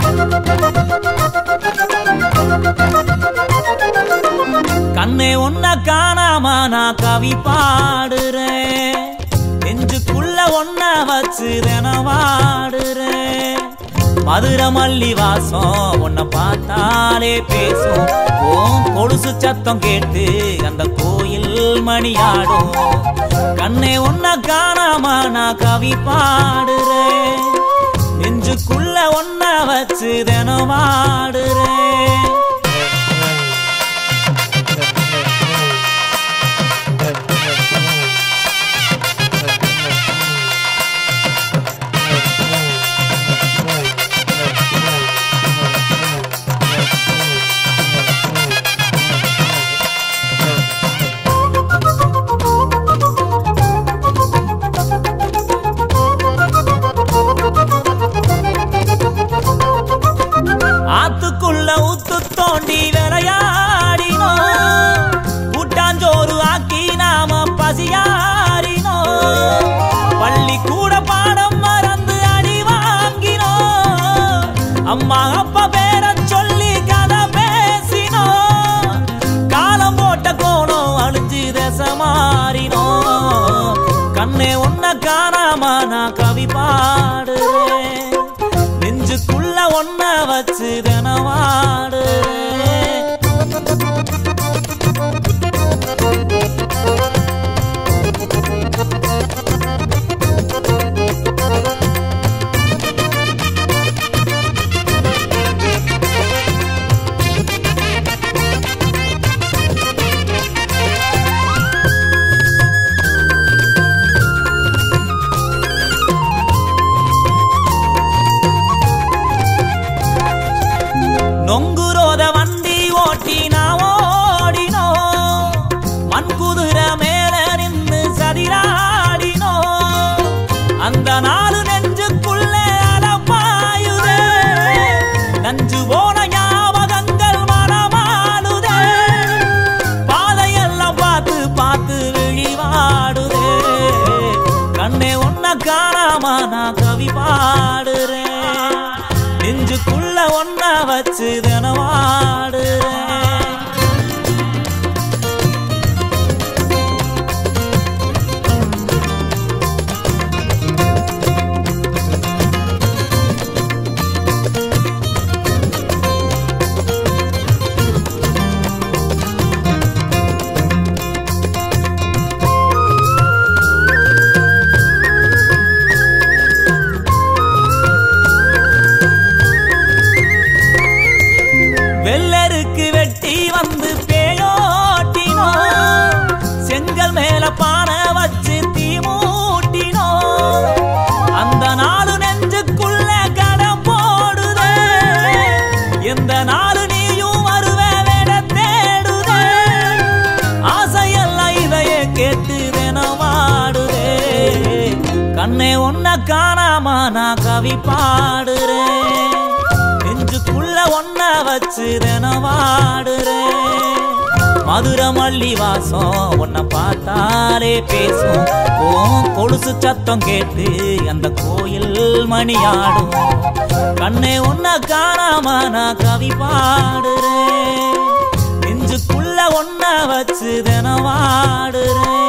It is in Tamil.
கண்ணே உன்ன காணாம நான் கவி பாடுறேன் நெஞ்சுக்குள்ள ஒன்ன வச்சு தினவாடுறேன் மதுரை மல்லி வாசம் உன்னை பார்த்தாலே பேசும் ஓம் கொலுசு சத்தம் கேட்டு அந்த கோயில் மணியாடும் கண்ணே உன்ன காணாம நான் கவி பாடுறேன் நெஞ்சுக்குள்ள ஒன்ன வச்சு தினவாடுறேன் ஆத்துக்குள்ள ஊத்து தோண்டி விளையாடினோம் கூட்டாஞ்சோறு ஆக்கி நாம பசியாடினோம் பள்ளி கூட பாடம் மறந்து அடி வாங்கினோம் அம்மா அப்பா பேர சொல்லி கதை பேசினோம் காலம் போட்ட கோணம் அழிஞ்சு தசை மாறினோம் கண்ணே உன்னை காணாம நான் கவி பாடுறேன் நெஞ்சுக்குள்ள ஒன்ன வச்சு தினவாடு நொங்குரோத வண்டி ஓட்டி நான் ஓடினோ மண் குதிரை மேல நின்று சதிராடினோ அந்த நாலு நெஞ்சுக்குள்ள அலப்பாயுதே நஞ்சு போன ஞாபகங்கள் மனமாளுதே பாதையெல்லாம் பார்த்து பார்த்து விழிவாடுதே கண்ணே ஒன்ன காணாம நான் கவி பாடுறேன் நெஞ்சுக்குள்ள ஒன்ன வச்சு தினவாடுறேன் வெள்ளருக்கு வெட்டி வந்து பேயோட்டினோ செங்கல் மேல பானை வச்சு தீ மூட்டினோ அந்த நாலு நெஞ்சுக்குள்ள கடை போடுதே எந்த நாலு நீயும் வருவ விட தேடுதே ஆசையெல்லாம் இதைய கேட்டு தினவாடுதே கண்ணே ஒன்ன காணாம நான் கவி பாடுறேன் நெஞ்சுக்குள்ள ஒன்ன வச்சு தினவாடுறேன் மதுரை மல்லி வாசம் உன்னை பார்த்தாலே பேசும் ஓம் கொலுசு சத்தம் கேட்டு அந்த கோயில் மணியாடும் கண்ணே உன்னை காணாம நான் கவி பாடுறேன் நெஞ்சுக்குள்ள ஒன்ன வச்சு தினவாடுறேன்